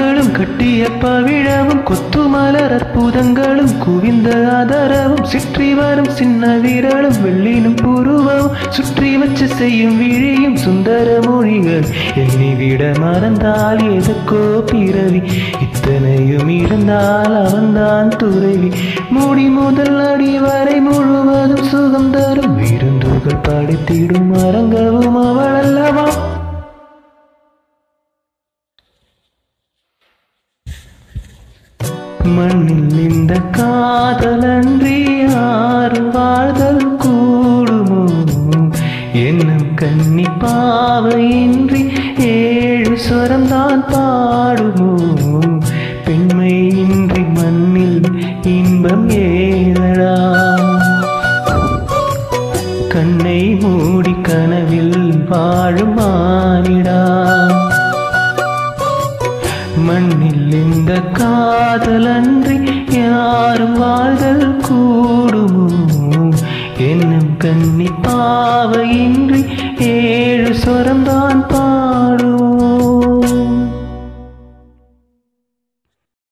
கண்களும் கட்டிய பவிழவும் கொத்து மலர் அற்புதங்களும் குவிந்த ஆதரவும் சுற்றி வரும் சின்ன விரலும் வெள்ளினும் புருவவும் சுற்றி வச்சு செய்யும் விழியும் சுந்தர மொழிகள் என்னை விட மறந்தால் எதுக்கோ பிறவி இத்தனையும் இருந்தால் அவன்தான் துறவி மூடி முதல் அடி வரை முழுவதும் சுகம் தரும் விருந்துகள் படைத்திடும் அரங்கவும் அவள் அல்லவா மண்ணில் இந்த காதலன்றி யாரும் வாழ்தல் கூடுமோ என்னும் கன்னி பாவையின்றி ஏழு ஸ்வரம்தான் பாடுமோ பெண்மையின்றி மண்ணில் இன்பம் ஏதடா கண்ணை மூடி கனவில் வாழும் மானிடா மண்ணில் இந்த காதலன்றி யாரும் வாழ்தல் கூடுமோ என்னும் கன்னி பாவையின்றி ஏழு சொரம்தான் பா